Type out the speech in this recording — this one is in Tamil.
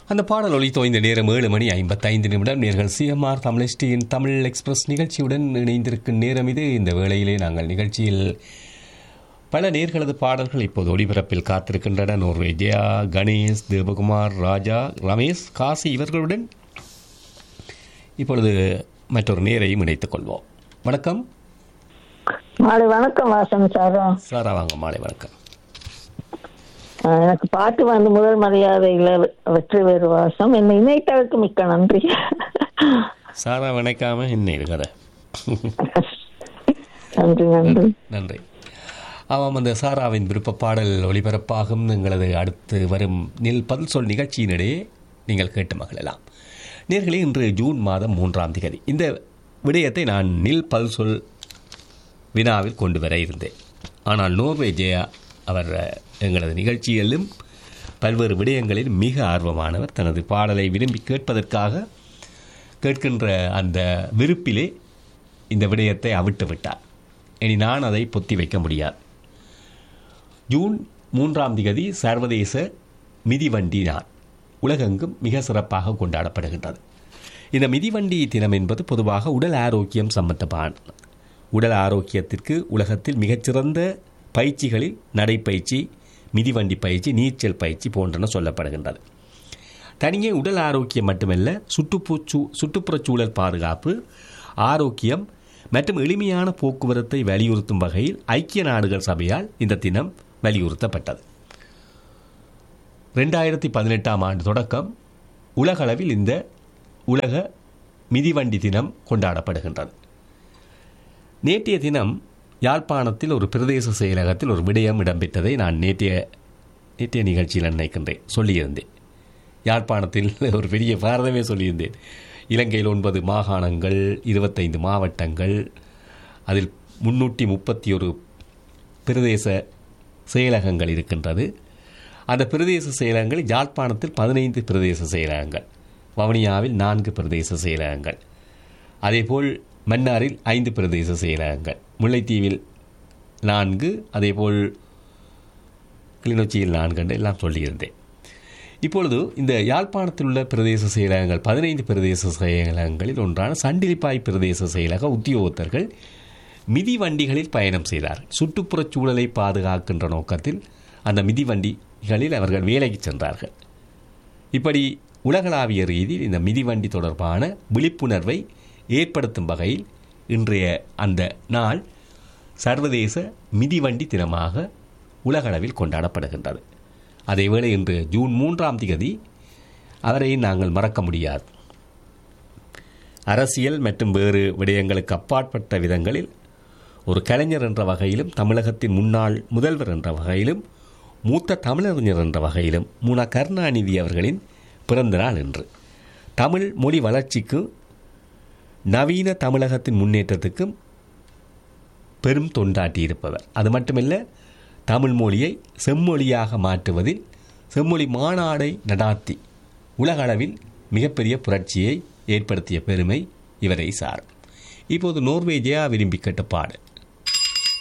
அந்த பாடல் ஒளி தோய்ந்த நேரம் ஏழு மணி ஐம்பத்தைந்து நிமிடம் நேர்கள் சிஎம்ஆர் தமிழ்ஸ்டியின் தமிழ் எக்ஸ்பிரஸ் நிகழ்ச்சியுடன் இணைந்திருக்கும் நேரம் இது இந்த வேளையிலே நாங்கள் நிகழ்ச்சியில் பல நேர்களது பாடல்கள் இப்போது ஒளிபரப்பில் காத்திருக்கின்றன நோர்வே ஜெயா கணேஷ் தேவகுமார் ராஜா ரமேஷ் காசி இவர்களுடன் இப்பொழுது மற்றொரு நேரையும் இணைத்துக் கொள்வோம் வணக்கம் மாலை வணக்கம் வாசன் சாரா சாரா வாங்க மாலை வணக்கம் அஹ் எனக்கு பாட்டு வந்து முதல் மரியாதையில வெற்றி வேறு வாசம் என்னை இணைத்ததற்கு மிக்க நன்றி சாரா வணக்காம என்ன இது கதை நன்றி நன்றி நன்றி ஆமாம் அந்த சாராவின் விருப்ப பாடல் ஒளிபரப்பாகும் எங்களது அடுத்து வரும் நில் பதில் சொல் நிகழ்ச்சியினிடையே நீங்கள் கேட்டு மகிழலாம் நேர்களே இன்று ஜூன் மாதம் மூன்றாம் திகதி இந்த விடயத்தை நான் நில் பதில் சொல் வினாவில் கொண்டு வர இருந்தேன் ஆனால் நோர்வே ஜெயா அவர் அஹ், எங்களது நிகழ்ச்சியிலும் பல்வேறு விடயங்களில் மிக ஆர்வமானவர் தனது பாடலை விரும்பி கேட்பதற்காக கேட்கின்ற அந்த விருப்பிலே இந்த விடயத்தை அவிட்டு விட்டார் இனி நான் அதை பொத்தி வைக்க முடியாது ஜூன் மூன்றாம் திகதி சர்வதேச மிதிவண்டி நாள் உலகெங்கும் மிக சிறப்பாக கொண்டாடப்படுகின்றது இந்த மிதிவண்டி தினம் என்பது பொதுவாக உடல் ஆரோக்கியம் சம்பந்தமான உடல் ஆரோக்கியத்திற்கு உலகத்தில் மிகச்சிறந்த பயிற்சிகளில் நடைப்பயிற்சி மிதிவண்டி பயிற்சி நீச்சல் பயிற்சி போன்றன சொல்லப்படுகின்றது தனியே உடல் ஆரோக்கியம் மட்டுமல்ல சுற்றுப்புறச்சூ சுற்றுப்புறச் சூழல் பாதுகாப்பு ஆரோக்கியம் மற்றும் எளிமையான போக்குவரத்தை வலியுறுத்தும் வகையில் ஐக்கிய நாடுகள் சபையால் இந்த தினம் வலியுறுத்தப்பட்டது ரெண்டாயிரத்தி பதினெட்டாம் ஆண்டு தொடக்கம் உலகளவில் இந்த உலக மிதிவண்டி தினம் கொண்டாடப்படுகின்றது நேற்றைய தினம் யாழ்ப்பாணத்தில் ஒரு பிரதேச செயலகத்தில் ஒரு விடயம் இடம்பெற்றதை நான் நேற்றைய நேற்றைய நிகழ்ச்சியில் நினைக்கின்றேன் சொல்லியிருந்தேன் யாழ்ப்பாணத்தில் ஒரு பெரிய பாரதமே சொல்லியிருந்தேன் இலங்கையில் ஒன்பது மாகாணங்கள் இருபத்தைந்து மாவட்டங்கள் அதில் முன்னூற்றி முப்பத்தி ஒரு பிரதேச செயலகங்கள் இருக்கின்றது அந்த பிரதேச செயலகங்கள் யாழ்ப்பாணத்தில் பதினைந்து பிரதேச செயலகங்கள் வவுனியாவில் நான்கு பிரதேச செயலகங்கள் அதேபோல் மன்னாரில் ஐந்து பிரதேச செயலகங்கள் முல்லைத்தீவில் நான்கு அதேபோல் கிளிநொச்சியில் நான்கு என்று எல்லாம் சொல்லியிருந்தேன் இப்பொழுது இந்த யாழ்ப்பாணத்தில் உள்ள பிரதேச செயலகங்கள் பதினைந்து பிரதேச செயலகங்களில் ஒன்றான சண்டிலிப்பாய் பிரதேச செயலக உத்தியோகத்தர்கள் மிதிவண்டிகளில் பயணம் செய்தார் சுற்றுப்புறச் சூழலை பாதுகாக்கின்ற நோக்கத்தில் அந்த மிதிவண்டிகளில் அவர்கள் வேலைக்கு சென்றார்கள் இப்படி உலகளாவிய ரீதியில் இந்த மிதிவண்டி தொடர்பான விழிப்புணர்வை ஏற்படுத்தும் வகையில் இன்றைய அந்த நாள் சர்வதேச மிதிவண்டி தினமாக உலகளவில் கொண்டாடப்படுகின்றது அதேவேளை இன்று ஜூன் மூன்றாம் திகதி அவரை நாங்கள் மறக்க முடியாது அரசியல் மற்றும் வேறு விடயங்களுக்கு அப்பாற்பட்ட விதங்களில் ஒரு கலைஞர் என்ற வகையிலும் தமிழகத்தின் முன்னாள் முதல்வர் என்ற வகையிலும் மூத்த தமிழறிஞர் என்ற வகையிலும் முனா கருணாநிதி அவர்களின் பிறந்த நாள் இன்று தமிழ் மொழி வளர்ச்சிக்கு நவீன தமிழகத்தின் முன்னேற்றத்துக்கும் பெரும் தொண்டாற்றியிருப்பவர் அது மட்டுமல்ல தமிழ் மொழியை செம்மொழியாக மாற்றுவதில் செம்மொழி மாநாடை நடாத்தி உலகளவில் மிகப்பெரிய புரட்சியை ஏற்படுத்திய பெருமை இவரை சாரும் இப்போது நோர்வே ஜெயா விரும்பி கேட்ட பாடல்